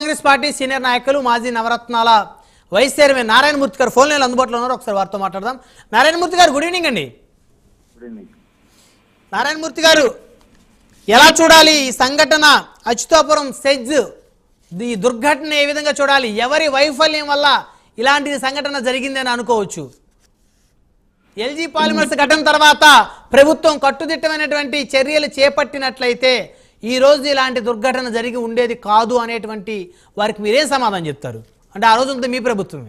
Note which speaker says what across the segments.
Speaker 1: Congress party senior నాయకులు మాజీ నవరత్నాల వైస్ చైర్మన్ నారాయణమూర్తి గారు ఫోన్ లైన్ అందుబాటులో ఉన్నారు ఒకసారి వారితో మాట్లాడదాం నారాయణమూర్తి గారు గుడ్ ఈవినింగ్ అండి
Speaker 2: గుడ్ ఈవినింగ్
Speaker 1: నారాయణమూర్తి గారు ఎలా చూడాలి ఈ సంఘటన అచ్యుతాపురం సెజ్ ఈ దుర్ఘటన ఏ విధంగా చూడాలి ఎవరి వైఫల్యం వల్ల ఇలాంటి సంఘటన జరిగిందని అనుకోవచ్చు ఎల్జీ పాలిమర్స్ ఘటన తర్వాత ప్రభుత్వం కట్టుదిట్టమైనటువంటి చర్యలు చేపట్టినట్లయితే ఈ రోజు ఇలాంటి దుర్ఘటన జరిగి ఉండేది కాదు అనేటువంటి వారికి మీరేం సమాధానం చెప్తారు అంటే ఆ రోజు అంతా మీ ప్రభుత్వమే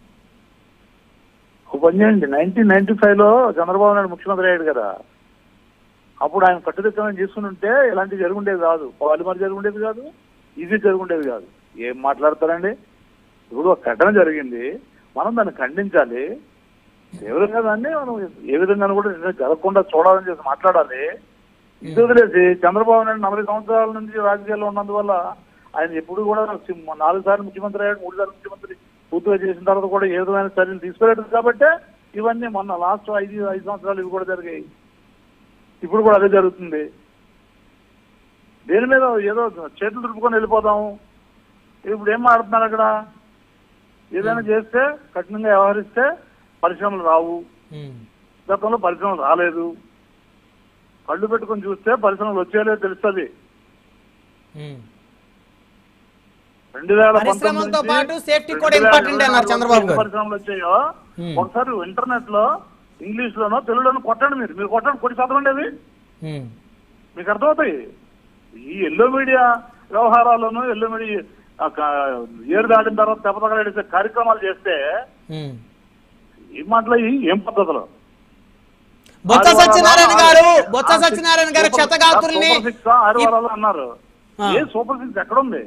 Speaker 2: ఒక పని చేయండి నైన్టీన్ నైన్టీ ఫైవ్ లో చంద్రబాబు నాయుడు ముఖ్యమంత్రి అయ్యాడు కదా అప్పుడు ఆయన కట్టుదిట్టమైన చేసుకుని ఉంటే ఇలాంటివి జరుగుండేది కాదు పాలిమర్ జరుగుండేది కాదు ఇది జరుగుండేది కాదు ఏం మాట్లాడతారండి ఇప్పుడు ఒక ఘటన జరిగింది మనం దాన్ని ఖండించాలి ఏ విధంగా దాన్ని మనం ఏ విధంగా కూడా నిజంగా జరగకుండా చూడాలని చేసి మాట్లాడాలి ఇది వదిలేసి చంద్రబాబు నాయుడు నలభై సంవత్సరాల నుంచి రాజకీయాల్లో ఉన్నందువల్ల ఆయన ఎప్పుడు కూడా సి- నాలుగు సార్లు ముఖ్యమంత్రి అయ్యాడు మూడు సార్లు ముఖ్యమంత్రి పూర్తిగా చేసిన తర్వాత కూడా ఏ విధమైన చర్యలు తీసుకోలేదు కాబట్టి ఇవన్నీ మొన్న లాస్ట్ ఐదు ఐదు సంవత్సరాలు ఇవి కూడా జరిగాయి ఇప్పుడు కూడా అదే జరుగుతుంది దేని మీద ఏదో చేతులు దులుపుకొని వెళ్ళిపోదాము ఇప్పుడు ఏం మాడుతున్నారు అక్కడ ఏదైనా చేస్తే కఠినంగా వ్యవహరిస్తే పరిశ్రమలు రావు
Speaker 1: ఉమ్,
Speaker 2: గతంలో పరిశ్రమలు రాలేదు కళ్ళు పెట్టుకొని చూస్తే పరిశ్రమలు వచ్చేలే తెలుస్తుంది
Speaker 1: ఉమ్.
Speaker 2: రెండు వేల
Speaker 1: పరిశ్రమలతో
Speaker 2: పంతొమ్మిది
Speaker 1: పాటు
Speaker 2: నుంచి
Speaker 1: సేఫ్టీ కూడా
Speaker 2: రెండు వేల
Speaker 1: ఇంపార్టెంట్
Speaker 2: ఇరవై
Speaker 1: అన్నారు చంద్రబాబు
Speaker 2: ఎన్ని
Speaker 1: గారు.
Speaker 2: పరిశ్రమలు వచ్చాయో
Speaker 1: Hmm.
Speaker 2: ఒకసారి ఇంటర్నెట్ లో ఇంగ్లీష్ లోనో తెలుగులోనో కొట్టండి మీరు మీరు కొట్టండి కొట్టి చదవండి అవి
Speaker 1: ఉమ్,
Speaker 2: మీకు అర్థమవుతాయి ఈ ఎల్లో మీడియా వ్యవహారాలను ఎల్లో మీడియా ఆ క- ఏరు దాటిన తర్వాత దెబ్బ తగలేసే కార్యక్రమాలు చేస్తే
Speaker 1: ఉమ్.
Speaker 2: ఏం మాట్లాడి ఏం పద్ధతులు
Speaker 1: బొత్స
Speaker 2: ఆదివారాలు
Speaker 1: సత్యనారాయణ గారు
Speaker 2: ఆ
Speaker 1: బొత్స
Speaker 2: సిక్స్
Speaker 1: సత్యనారాయణ గారు
Speaker 2: సూపర్
Speaker 1: క్షతగాత్రుల్ని
Speaker 2: సూపర్ సిక్స్ ఆదివారాలు అన్నారు
Speaker 1: ఆ.
Speaker 2: ఏ సూపర్ సిక్స్ ఎక్కడుంది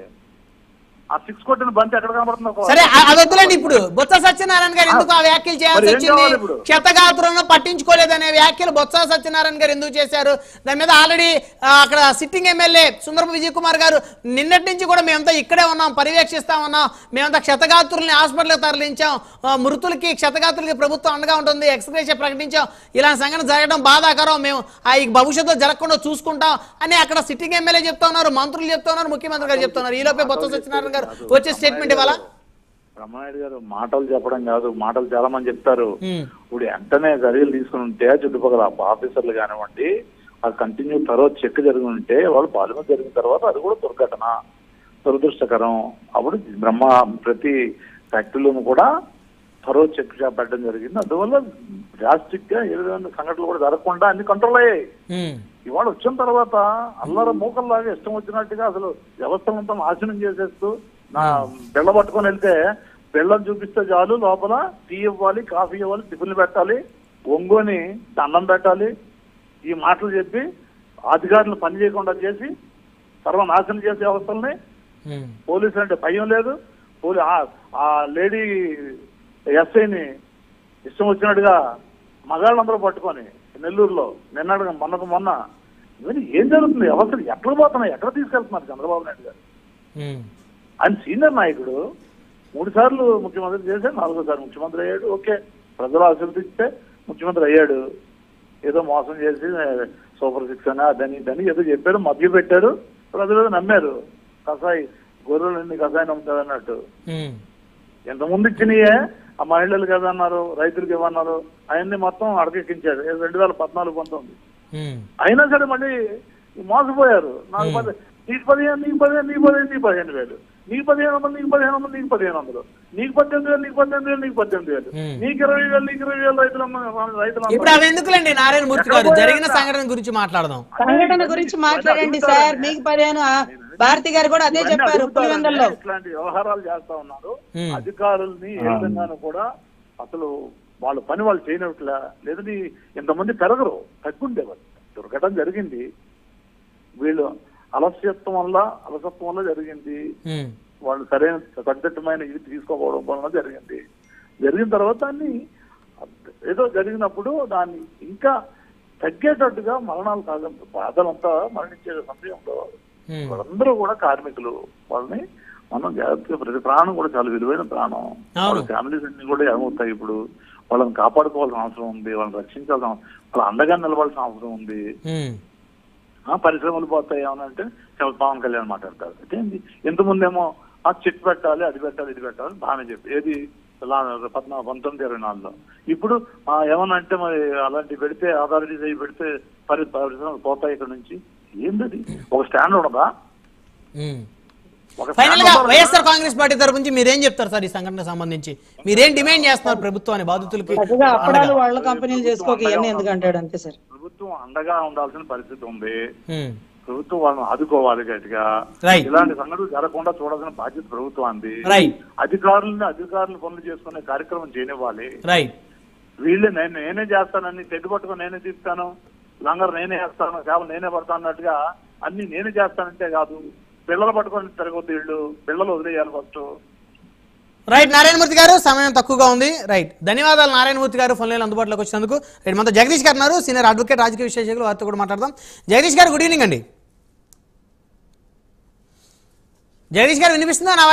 Speaker 2: ఆ సిక్స్ కొట్టిన బంతి ఎక్కడ కనబడుతుంది ఒక-
Speaker 1: సరే అ- అది వద్దులేండి ఇప్పుడు బొత్స సత్యనారాయణ గారు ఎందుకు ఆ వ్యాఖ్యలు చేయాల్సి
Speaker 2: మరి ఏం
Speaker 1: వచ్చింది
Speaker 2: కావాలి ఇప్పుడు?
Speaker 1: క్షతగాత్రులను పట్టించుకోలేదనే వ్యాఖ్యలు బొత్స సత్యనారాయణ గారు ఎందుకు చేశారు దాని మీద ఆల్రెడీ అక్కడ సిట్టింగ్ ఎమ్మెల్యే సుందరపు విజయ్ కుమార్ గారు నిన్నటి నుంచి కూడా మేమంతా ఇక్కడే ఉన్నాం పర్యవేక్షిస్తా ఉన్నాం మేమంతా క్షతగాత్రుల్ని హాస్పిటల్కి తరలించాం ఆ, మృతులకి క్షతగాత్రులకి ప్రభుత్వం అండగా ఉంటుంది ఎక్స్గ్రేషియా ప్రకటించాం ఇలాంటి సంఘటన జరగడం బాధాకరం మేము ఆ ఈ భవిష్యత్తులో జరగకుండా చూసుకుంటాం అని అక్కడ సిట్టింగ్ ఎమ్మెల్యే చెప్తా ఉన్నారు మంత్రులు చెప్తా ఉన్నారు ముఖ్యమంత్రి గారు చెప్తున్నారు ఈ లోపే బొత్స సత్యనారాయణ గారు వచ్చే స్టేట్మెంట్ ఇవ్వాలా
Speaker 2: బ్రహ్మనాయుడు గారు మాటలు చెప్పడం కాదు మాటలు చాలా మంది చెప్తారు
Speaker 1: ఉమ్,
Speaker 2: ఇప్పుడు వెంటనే చర్యలు తీసుకుని ఉంటే చుట్టుపక్కల ఆఫీసర్లు కానివ్వండి ఆ కంటిన్యూ తర్వాత చెక్ జరిగి ఉంటే వాళ్ళు పాలిమర్ జరిగిన తర్వాత అది కూడా దుర్ఘటన దురదృష్టకరం అప్పుడు బ్రహ్మ ప్రతి ఫ్యాక్టరీలోనూ కూడా త్వరో చెక్ పెట్టడం జరిగింది అందువల్ల డ్రాస్టిక్ గా ఏ విధమైన సంఘటనలు కూడా జరగకుండా అన్ని కంట్రోల్ అయ్యాయి
Speaker 1: ఉమ్,
Speaker 2: ఇవాళ వచ్చిన తర్వాత అల్లర మూకల్లాగా ఇష్టం వచ్చినట్టుగా అసలు వ్యవస్థలంతా నాశనం చేసేస్తూ నా బెళ్ళ పట్టుకొని వెళ్తే బెల్లం చూపిస్తే చాలు లోపల టీ ఇవ్వాలి కాఫీ ఇవ్వాలి టిఫిన్లు పెట్టాలి ఒంగోని దండం పెట్టాలి ఈ మాటలు చెప్పి అధికారులు పని చేయకుండా చేసి సర్వనాశనం చేసే వ్యవస్థల్ని
Speaker 1: ఉమ్,
Speaker 2: పోలీసులు అంటే భయం లేదు పోలీ ఆ- ఆ లేడీ ఎస్ఐని ఇష్టం వచ్చినట్టుగా మగాళ్ళందరూ పట్టుకొని నెల్లూరులో నిన్నడుగా మొన్నకు మొన్న ఇవన్నీ ఏం జరుగుతుంది వ్యవస్థలు ఎక్కడ పోతున్నాయి ఎక్కడ తీసుకెళ్తున్నారు చంద్రబాబు నాయుడు గారు
Speaker 1: ఉమ్,
Speaker 2: ఆయన సీనియర్ నాయకుడు మూడు సార్లు ముఖ్యమంత్రి చేశాడు నాలుగోసారి ముఖ్యమంత్రి అయ్యాడు ఓకే ప్రజలు ఆశీర్వదిస్తే ముఖ్యమంత్రి అయ్యాడు ఏదో మోసం చేసి సూపర్ సిక్స్ అని అదని ఇదని ఏదో చెప్పాడు మభ్య పెట్టాడు ప్రజలు ఏదో నమ్మారు కసాయి గొర్రెలన్నీ కషాయం నమ్ముతాడు అన్నట్టు
Speaker 1: ఉమ్,
Speaker 2: ఇంతకుముందు ఇచ్చినయే ఆ మహిళలకు ఏదన్నారు రైతులకు ఏమన్నారు అవన్నీ మొత్తం అడకెక్కించాడు ఏ రెండు వేల పద్నాలుగు పంతొమ్మిది
Speaker 1: ఉమ్,
Speaker 2: అయినా సరే మళ్ళీ మోసపోయారు నాకు
Speaker 1: Hmm.
Speaker 2: పది నీకు పదిహేను నీకు పదిహేను నీకు పదిహేను నీకు పదిహేను వేలు నీకు పదిహేను వందలు నీకు పదిహేను వందలు నీకు పదిహేను వందలు నీకు పద్దెనిమిది వేలు నీకు పద్దెనిమిది వేలు నీకు పద్దెనిమిది వేలు
Speaker 1: Hmm.
Speaker 2: నీకు ఇరవై వేలు నీకు ఇరవై వేలు రైతులు రైతులు
Speaker 1: ఇప్పుడు అవి ఎందుకులేండి నారాయణ మూర్తి గారు జరిగిన సంఘటన గురించి మాట్లాడదాం
Speaker 3: సంఘటన గురించి మాట్లాడండి సార్ మీకు పదిహేను ఆ, భారతి గారు కూడా అదే చెప్పారు పులివెందుల్లో
Speaker 2: ఇట్లాంటి వ్యవహారాలు చేస్తా ఉన్నారు
Speaker 1: Hmm.
Speaker 2: అధికారుల్ని ఏ విధంగానూ కూడా అసలు వాళ్ళ పని వాళ్ళు చేయనట్లా లేదని ఇంతమంది పెరగరు తగ్గుండేవాళ్ళు దుర్ఘటన జరిగింది వీళ్ళు అలస్యత్వం వల్ల అలసత్వం వల్ల జరిగింది
Speaker 1: ఉమ్,
Speaker 2: వాళ్ళు సరైన కట్టుదిట్టమైన ఇది తీసుకోకపోవడం వలన జరిగింది జరిగిన తర్వాత దాన్ని ఏదో జరిగినప్పుడు దాన్ని ఇంకా తగ్గేటట్టుగా మరణాలు కాదు బాధలంతా మరణించే సమయంలో
Speaker 1: ఉమ్,
Speaker 2: వాళ్ళందరూ కూడా కార్మికులు వాళ్ళని మనం జాగ్రత్తగా ప్రతి ప్రాణం కూడా చాలా విలువైన ప్రాణం వాళ్ళ ఫ్యామిలీస్ అన్ని కూడా ఏమవుతాయి ఇప్పుడు వాళ్ళని కాపాడుకోవాల్సిన అవసరం ఉంది వాళ్ళని రక్షించాల్సిన అవసరం- వాళ్ళ అండగా నిలవాల్సిన అవసరం ఉంది
Speaker 1: ఉమ్,
Speaker 2: ఆ పరిశ్రమలు పోతాయి ఏమన్నా అంటే చాలా పవన్ కళ్యాణ్ మాట్లాడతారు అయితే ఏంది? ఇంతకుముందేమో ఆ చిట్ పెట్టాలి అది పెట్టాలి ఇది పెట్టాలి బాగానే చెప్పి ఏది లా- పద్నాలుగు పంతొమ్మిది ఇరవై నాలుగులో ఇప్పుడు ఆ, ఏమన్నా అంటే మరి అలాంటి పెడితే అథారిటీస్ అవి పెడితే పరి పరిశ్రమలు పోతాయి ఇక్కడ నుంచి ఏంటది ఒక స్టాండ్ ఉండదా ఒక
Speaker 1: ఫైనల్
Speaker 2: stand
Speaker 1: గా
Speaker 2: ఉండాలి.
Speaker 1: వైఎస్ఆర్ కాంగ్రెస్ పార్టీ తరపు నుంచి మీరేం చెప్తారు సార్ ఈ సంఘటనకు సంబంధించి మీరేం డిమాండ్ చేస్తున్నారు ప్రభుత్వాన్ని బాధితులకి
Speaker 3: చక్కగా అప్పడాలు
Speaker 1: అండగా?
Speaker 3: వాళ్ళ కంపెనీలు చేసుకోక ఇవన్నీ ఎందుకు అంటాడు అంతే సార్
Speaker 2: ప్రభుత్వం అండగా ఉండాల్సిన పరిస్థితి ఉంది
Speaker 1: ఉమ్.
Speaker 2: ప్రభుత్వం వాళ్ళని ఆదుకోవాలి గట్టిగా
Speaker 1: Right.
Speaker 2: ఇలాంటి సంఘటనలు జరగకుండా చూడాల్సిన బాధ్యత ప్రభుత్వానికి
Speaker 1: రైట్
Speaker 2: అధికారులని అధికారులు పనులు చేసుకునే కార్యక్రమం చేయనివ్వాలి
Speaker 1: రైట్
Speaker 2: వీళ్ళు నేను నేనే చేస్తానని తెడ్డు పట్టుకొని నేనే తీస్తాను లంగర్ నేనే వేస్తాను సేవలు నేనే పడతాను అన్నట్టుగా అన్ని నేనే చేస్తానంటే కాదు పిల్లలు పట్టుకొని తిరగొద్దు వీళ్ళు పిల్లలు వదిలేయాలి ఫస్ట్
Speaker 1: రైట్ నారాయణమూర్తి గారు సమయం తక్కువగా ఉంది రైట్ ధన్యవాదాలు నారాయణమూర్తి గారు ఫోన్ లైన్ అందుబాటులోకి వచ్చినందుకు రైట్ మనతో జగదీష్ గారు ఉన్నారు సీనియర్ అడ్వకేట్ రాజకీయ విశ్లేషకులు వారితో కూడా మాట్లాడదాం జగదీష్ గారు గుడ్ ఈవినింగ్ అండి జగదీష్ గారు వినిపిస్తుందా నా